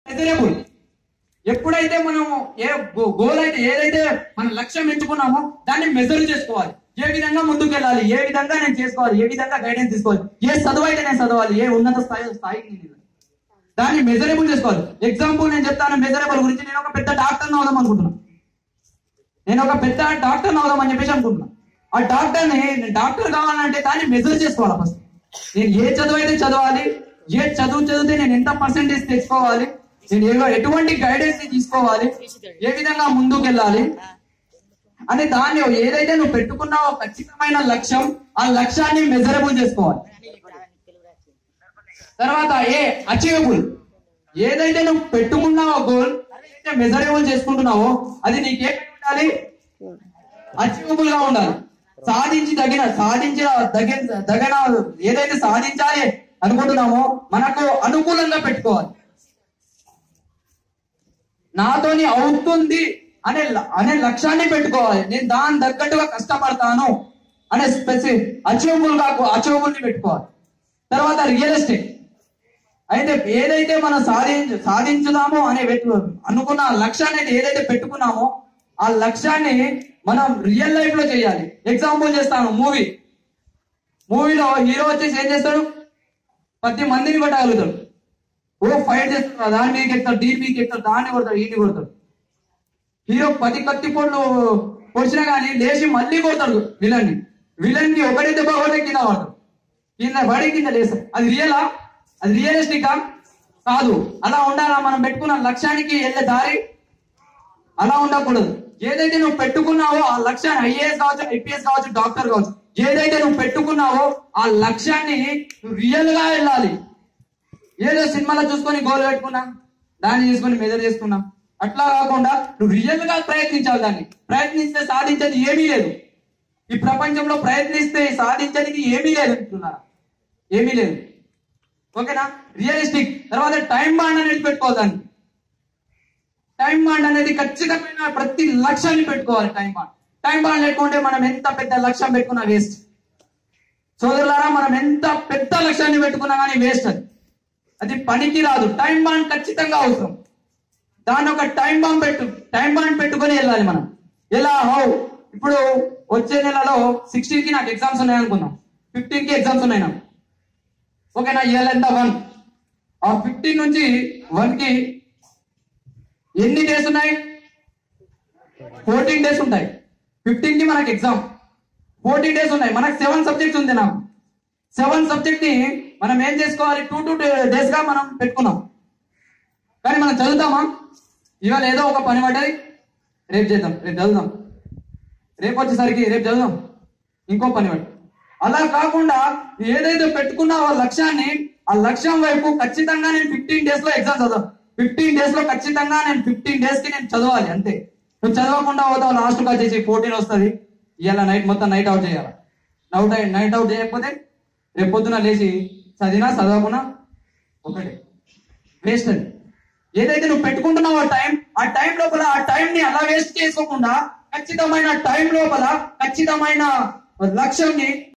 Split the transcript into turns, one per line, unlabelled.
Measurable ఎప్పుడైతే మనం ఏ goal అయితే ఏదైతే మన లక్ష్యం ఎంచుకున్నామో దాన్ని మెజర్ చేసుకోవాలి ఏ విధంగా ముందుకు వెళ్ళాలి ఏ విధంగా నేను చేసుకోవాలి ఏ విధంగా గైడెన్స్ తీసుకోవాలి ఏ చదువు అయితే నేను చదవాలి ఏ ఉన్నత స్థాయి స్థాయికి నేను వెళ్ళాలి. దాన్ని మెజరబుల్ చేసుకోవాలి ఎగ్జాంపుల్ నేను చెప్తాను మెజరబుల్ గురించి నేను ఒక పెద్ద డాక్టర్ అవుదాం అనుకుంటున్నాను నేను ఒక పెద్ద డాక్టర్ అవుదాం అని చెప్పేసి అనుకుంటున్నా ఆ డాక్టర్ ని నేను డాక్టర్ కావాలంటే దాన్ని మెజర్ చేసుకోవాలి ఫస్ట్ నేను ఏ చదువు అయితే చదవాలి ఏ చదువు చదివితే నేను ఎంత పర్సెంటేజ్ తెచ్చుకోవాలి నేను ఏ- ఎటువంటి గైడెన్స్ తీసుకోవాలి ఏ విధంగా ముందుకు వెళ్ళాలి అని దాన్ని ఏదైతే నువ్వు పెట్టుకున్నావో ఖచ్చితమైన లక్ష్యం ఆ లక్ష్యాన్ని మెజరబుల్ చేసుకోవాలి తర్వాత ఏ అచీవబుల్ ఏదైతే నువ్వు పెట్టుకున్నావో గోల్ ఏదైతే మెజరబుల్ చేసుకుంటున్నావో అది నీకే ఉండాలి అచీవబుల్ గా ఉండాలి సాధించి తగిన సాధించ తగిన తగిన ఏదైతే సాధించాలి అనుకుంటున్నామో మనకు అనుకూలంగా పెట్టుకోవాలి నాతోని అవుతుంది అనే ల- అనే లక్ష్యాన్ని పెట్టుకోవాలి నేను దాని తగ్గట్టుగా కష్టపడతాను అనే స్పెసిఫిక్ అచీవబుల్ గా అచీవబుల్ ని పెట్టుకోవాలి తర్వాత రియలిస్టిక్ అయితే ఏదైతే మనం సాధించ సాధించుదామో అనే వెతు- అనుకున్న ఆ లక్ష్యాన్ని అయితే ఏదైతే పెట్టుకున్నామో ఆ లక్ష్యాన్ని మనం రియల్ లైఫ్ లో చేయాలి ఎగ్జాంపుల్ చేస్తాను మూవీ మూవీలో హీరో వచ్చేసి ఏం చేస్తాడు పది మందిని కొట్టగలుగుతాడు ఓ ఫైట్ చేస్తాడు దాని మీదకి ఎక్కుతాడు దీని మీదకి ఎక్కుతాడు దాన్ని కొడతాడు ఈయన్ని కొడతాడు హీరో పది కత్తి పొట్లు పొడిచినా కానీ లేచి మళ్ళీ కొడతాడు విలన్ ని విలన్ కి ఒకటి దెబ్బ ఒకటే కింద పడతాడు కింద పడి కింద లేస్తాడు అది రియలా అది రియలిస్టికా కాదు అలా ఉండాలా మనం పెట్టుకున్న లక్ష్యానికి వెళ్ళే దారి అలా ఉండకూడదు ఏదైతే నువ్వు పెట్టుకున్నావో ఆ లక్ష్యాన్ని ఐఏఎస్ కావచ్చు ఐపీఎస్ కావచ్చు డాక్టర్ కావచ్చు ఏదైతే నువ్వు పెట్టుకున్నావో ఆ లక్ష్యాన్ని నువ్వు రియల్ గా వెళ్ళాలి ఏదో సినిమాలో చూసుకొని గోల్ పెట్టుకున్నా దాన్ని తీసుకొని మెజర్ చేసుకున్నా అట్లా కాకుండా నువ్వు రియల్ గా ప్రయత్నించాలి దాన్ని ప్రయత్నిస్తే సాధించేది ఏమీ లేదు ఈ ప్రపంచంలో ప్రయత్నిస్తే సాధించేది ఏమీ లేదు అంటున్నారా ఏమీ లేదు ఓకేనా రియలిస్టిక్ తర్వాత టైం బాండ్ అనేది పెట్టుకోవాలి దాన్ని టైం బాండ్ అనేది ఖచ్చితమైన ప్రతి లక్ష్యాన్ని పెట్టుకోవాలి టైం బాండ్ టైం బాండ్ లేకుంటే మనం ఎంత పెద్ద లక్ష్యం పెట్టుకున్నా వేస్ట్ సోదరులారా మనం ఎంత పెద్ద లక్ష్యాన్ని పెట్టుకున్నా కానీ వేస్ట్ అది అది పనికి రాదు టైం బాండ్ ఖచ్చితంగా అవసరం దాన్ని ఒక టైం బాండ్ పెట్టు టైం బాండ్ పెట్టుకొని వెళ్ళాలి మనం ఎలా హౌ ఇప్పుడు వచ్చే నెలలో సిక్స్టీన్ కి నాకు ఎగ్జామ్స్ ఉన్నాయి అనుకుందాం ఫిఫ్టీన్ కి ఎగ్జామ్స్ ఉన్నాయి నాకు ఓకేనా ఇవాళ ఎంత వన్ ఆ ఫిఫ్టీన్ నుంచి వన్ కి ఎన్ని డేస్ ఉన్నాయి ఫోర్టీన్ డేస్ ఉంటాయి ఫిఫ్టీన్ కి మనకి ఎగ్జామ్ ఫోర్టీన్ డేస్ ఉన్నాయి మనకు సెవెన్ సబ్జెక్ట్స్ ఉంది నాకు సెవెన్ సబ్జెక్ట్ ని మనం ఏం చేసుకోవాలి టూ టూ డేస్ గా మనం పెట్టుకున్నాం కానీ మనం చదువుతామా ఇవాళ ఏదో ఒక పని పడ్డది రేపు చేద్దాం రేపు చదువుదాం రేపు వచ్చేసరికి రేపు చదువుదాం ఇంకో పని పడి అలా కాకుండా ఏదైతే పెట్టుకున్నావో ఆ లక్ష్యాన్ని ఆ లక్ష్యం వైపు ఖచ్చితంగా నేను ఫిఫ్టీన్ డేస్ లో ఎగ్జామ్ చదువు ఫిఫ్టీన్ డేస్ లో ఖచ్చితంగా నేను ఫిఫ్టీన్ డేస్ కి నేను చదవాలి అంతే నువ్వు చదవకుండా పోతావు లాస్ట్ కి వచ్చేసి ఫోర్టీన్ వస్తుంది ఇవాళ నైట్ మొత్తం నైట్ అవుట్ చేయాలి నైట్ నైట్ అవుట్ చేయకపోతే రేపు పొద్దున లేచి చదివినా చదవకున్నా ఒకటే వేస్ట్ అది ఏదైతే నువ్వు పెట్టుకుంటున్నావో టైం ఆ టైం లోపల ఆ టైం ని అలా వేస్ట్ చేసుకోకుండా ఖచ్చితమైన టైం లోపల ఖచ్చితమైన లక్ష్యం ని